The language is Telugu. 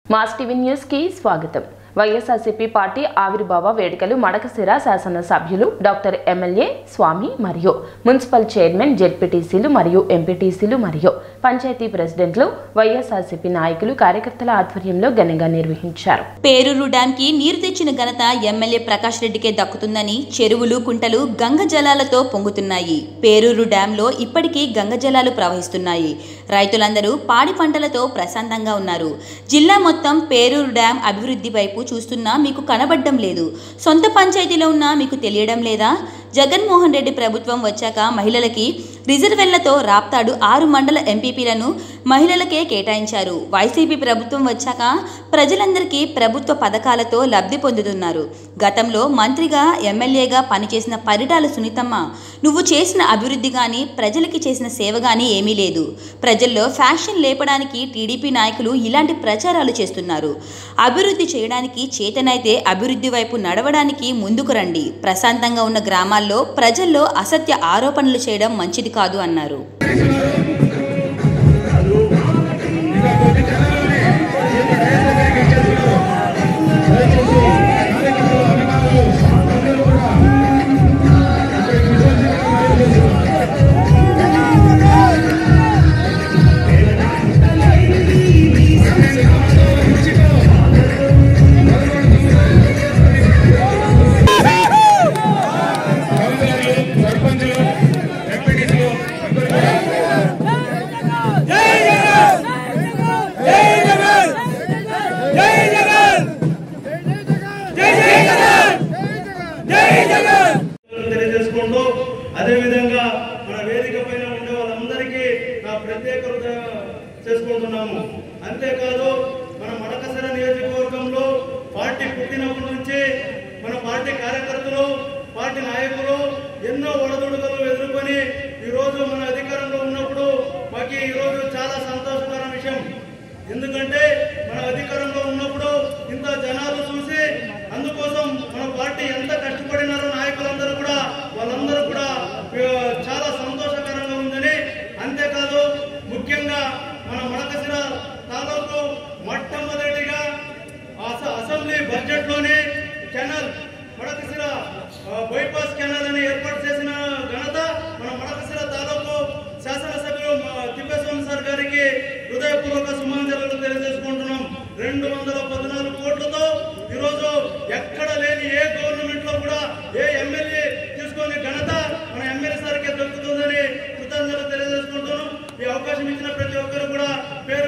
మాస్ టీవీ న్యూస్ కి స్వాగతం వైఎస్ఆర్సీపీ పార్టీ ఆవిర్భావ వేడుకలు మడకశిర శాసన సభ్యులు డాక్టర్ ఎమ్మెల్యే స్వామి మరియు మున్సిపల్ చైర్మన్ జెడ్పీటీసీలు మరియు ఎంపీటీసీలు మరియు పంచాయతీ ప్రెసిడెంట్లు వైఎస్ఆర్సీపీ నాయకులు కార్యకర్తల ఆధ్వర్యంలో ఘనంగా నిర్వహించారు పేరూరు డ్యాం కి నీరు తెచ్చిన ఘనత ఎమ్మెల్యే ప్రకాష్ రెడ్డికే దక్కుతుందని చెరువులు కుంటలు గంగ జలాలతో పొంగుతున్నాయి పేరూరు డ్యాంలో ఇప్పటికీ గంగ జలాలు ప్రవహిస్తున్నాయి రైతులందరూ పాడి పంటలతో ప్రశాంతంగా ఉన్నారు జిల్లా మొత్తం పేరూరు డ్యాం అభివృద్ధి వైపు చూస్తున్నా మీకు కనబడ్డం లేదు సొంత పంచాయతీలో ఉన్నా మీకు తెలియడం లేదా జగన్మోహన్ రెడ్డి ప్రభుత్వం వచ్చాక మహిళలకి రిజర్వెళ్లతో రాప్తాడు ఆరు మండల ఎంపీపీలను మహిళలకే కేటాయించారు వైసీపీ ప్రభుత్వం వచ్చాక ప్రజలందరికీ ప్రభుత్వ పథకాలతో లబ్ధి పొందుతున్నారు గతంలో మంత్రిగా ఎమ్మెల్యేగా పనిచేసిన పరిటాల సునీతమ్మ నువ్వు చేసిన అభివృద్ధి కానీ ప్రజలకి చేసిన సేవ కానీ ఏమీ లేదు ప్రజల్లో ఫ్యాషన్ లేపడానికి టీడీపీ నాయకులు ఇలాంటి ప్రచారాలు చేస్తున్నారు అభివృద్ధి చేయడానికి చేతనైతే అభివృద్ధి వైపు నడవడానికి ముందుకు రండి ప్రశాంతంగా ఉన్న గ్రామాల్లో ప్రజల్లో అసత్య ఆరోపణలు చేయడం మంచిది కాదు అన్నారు కౌన్సిలర్లు సర్పంచులు ఎంపీటీసీలు తెలియజేసుకుంటూ అదేవిధంగా మన వేదిక పైన ఉండే వాళ్ళందరికీ నా ప్రత్యేక హృదయ చేసుకుంటున్నాము అంతేకాదు మన మడకసర నియోజకవర్గంలో పార్టీ పుట్టినప్పటి నుంచి మన పార్టీ కార్యకర్తలు పార్టీ నాయకులు ఎన్నో ఒడదుడుకలు ఎదుర్కొని ఈ రోజు మన అధికారంలో ఉన్నప్పుడు మాకు ఈ రోజు చాలా సంతోషకర విషయం ఎందుకంటే మన అధికారంలో ఉన్నప్పుడు ఇంత జనాలు చూసి అందుకోసం మన పార్టీ ఎంత కష్టపడినారో నాయకులందరూ కూడా వాళ్ళందరూ కూడా ఆ, చాలా సంతోషకరంగా ఉందని అంతేకాదు ముఖ్యంగా మన మడకసిర తాలూకు మొట్టమొదటిగా అస- అసెంబ్లీ బడ్జెట్ లోనే కెనల్ మడకసిర ఆ, బైపాస్ కెనల్ అని ఏర్పాటు చేసిన ఘనత మన మడకసిర తాలూకు శాసనసభ్యులు మా తిప్పేస్వామి సార్ గారికి హృదయపూర్వక సుమాంజలు తెలియజేసుకుంటున్నాం రెండు వందల పద్నాలుగు కోట్లతో ఈరోజు ఎక్కడ లేని ఏ గవర్నమెంట్ లో కూడా ఏ ఎమ్మెల్యే తీసుకొని ఘనత మన ఎమ్మెల్యే సార్కే దక్కుతుందని కృతజ్ఞతలు తెలియజేసుకుంటున్నాం ఈ అవకాశం ఇచ్చిన ప్రతి ఒక్కరు కూడా పేరు